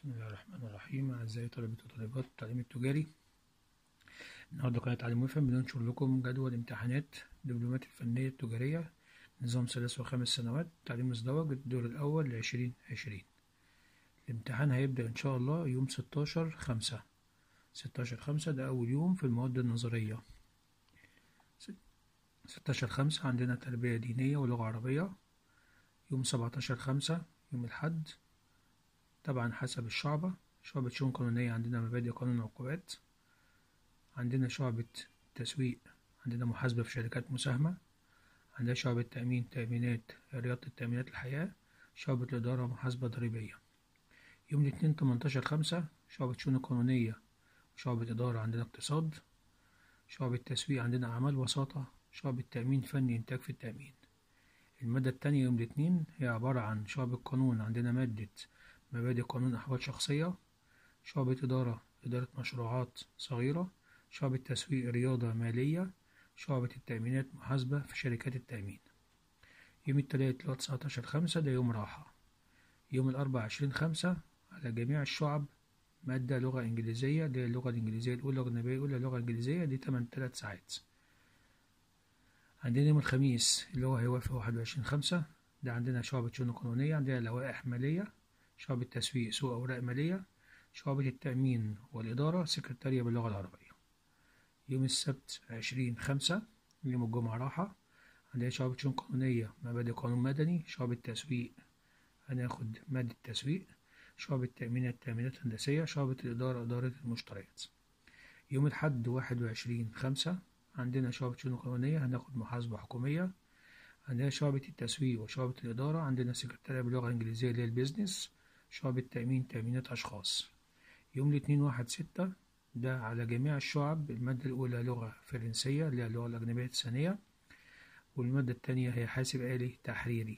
بسم الله الرحمن الرحيم أعزائي طلبة وطالبات التعليم التجاري النهاردة قناة تعليم وفهم بننشر لكم جدول امتحانات الدبلومات الفنية التجارية نظام ثلاث وخمس سنوات تعليم مزدوج الدور الأول لعشرين عشرين الامتحان هيبدأ إن شاء الله يوم ستاشر خمسة ستاشر خمسة ده أول يوم في المواد النظرية ستاشر خمسة عندنا تربية دينية ولغة عربية يوم سبعتاشر خمسة يوم الحد طبعا حسب الشعبة شعبة شؤون قانونية عندنا مبادئ قانون العقوبات عندنا شعبة تسويق عندنا محاسبة في شركات مساهمة عندنا شعبة تأمين تأمينات رياضة التأمينات الحياة شعبة الإدارة محاسبة ضريبية يوم الاثنين تمنتاشر خمسة شعبة شؤون قانونية وشعبة إدارة عندنا اقتصاد شعبة تسويق عندنا أعمال وساطة شعبة تأمين فني إنتاج في التأمين المادة التانية يوم الاثنين هي عبارة عن شعبة قانون عندنا مادة مبادئ قانون أحوال شخصية شعبة إدارة إدارة مشروعات صغيرة شعبة تسويق رياضة مالية شعبة التأمينات محاسبة في شركات التأمين يوم التلات اللي هو تسعتاشر خمسة ده يوم راحة يوم الأربعة عشرين خمسة على جميع الشعب مادة لغة إنجليزية اللي هي اللغة الإنجليزية الأولى الأجنبية الأولى اللغة الإنجليزية دي تمن تلات ساعات عندنا يوم الخميس اللي هو هيوافق واحد وعشرين خمسة ده عندنا شعبة شؤون قانونية عندنا لوائح مالية شعبة التسويق سوق أوراق مالية شعبة التأمين والإدارة سكرتارية باللغة العربية يوم السبت عشرين خمسة يوم الجمعة راحة عندنا شعبة شؤون قانونية مبادئ قانون مدني شعبة تسويق هناخد مادة تسويق شعبة تأمينات تأمينات هندسية شعبة الإدارة إدارة المشتريات يوم الحد واحد وعشرين خمسة عندنا شعبة شؤون قانونية هناخد محاسبة حكومية عندنا شعبة التسويق وشعبة الإدارة عندنا سكرتارية باللغة الإنجليزية اللي هي البيزنس شعبة تأمين تأمينات أشخاص يوم الاثنين واحد ستة ده على جميع الشعب المادة الأولى لغة فرنسية اللي هي اللغة الأجنبية الثانية والمادة التانية هي حاسب آلي تحريري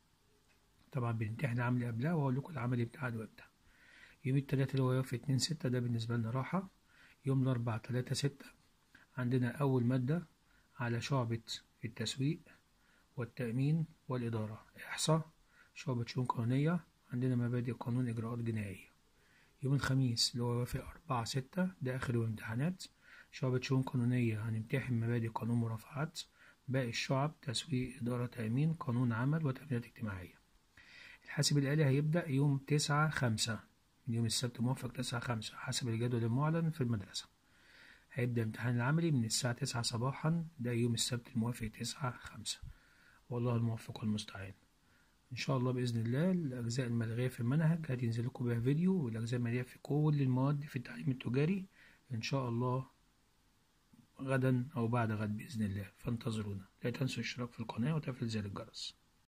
طبعا بنمتحن عملي قبلها وأقول لكم العملي بتاعنا إمتى يوم التلاتة اللي هو يوم اتنين ستة ده بالنسبة لنا راحة يوم الأربعة تلاتة ستة عندنا أول مادة على شعبة التسويق والتأمين والإدارة إحصاء شعبة شؤون قانونية عندنا مبادئ قانون إجراءات جنائية يوم الخميس اللي هو يوافق أربعة ستة ده آخر يوم امتحانات شعبة شؤون قانونية هنمتحن مبادئ قانون مرافعات باقي الشعب تسويق إدارة تأمين قانون عمل وتأمينات اجتماعية الحاسب الآلي هيبدأ يوم تسعة خمسة من يوم السبت موافق تسعة خمسة حسب الجدول المعلن في المدرسة هيبدأ امتحان العملي من الساعة تسعة صباحا ده يوم السبت الموافق تسعة خمسة والله الموفق والمستعان ان شاء الله باذن الله الاجزاء الملغيه في المنهج هتنزل لكم بها فيديو والاجزاء الملغيه في كل المواد في التعليم التجاري ان شاء الله غدا او بعد غد باذن الله فانتظرونا لا تنسوا الاشتراك في القناه وتفعيل زر الجرس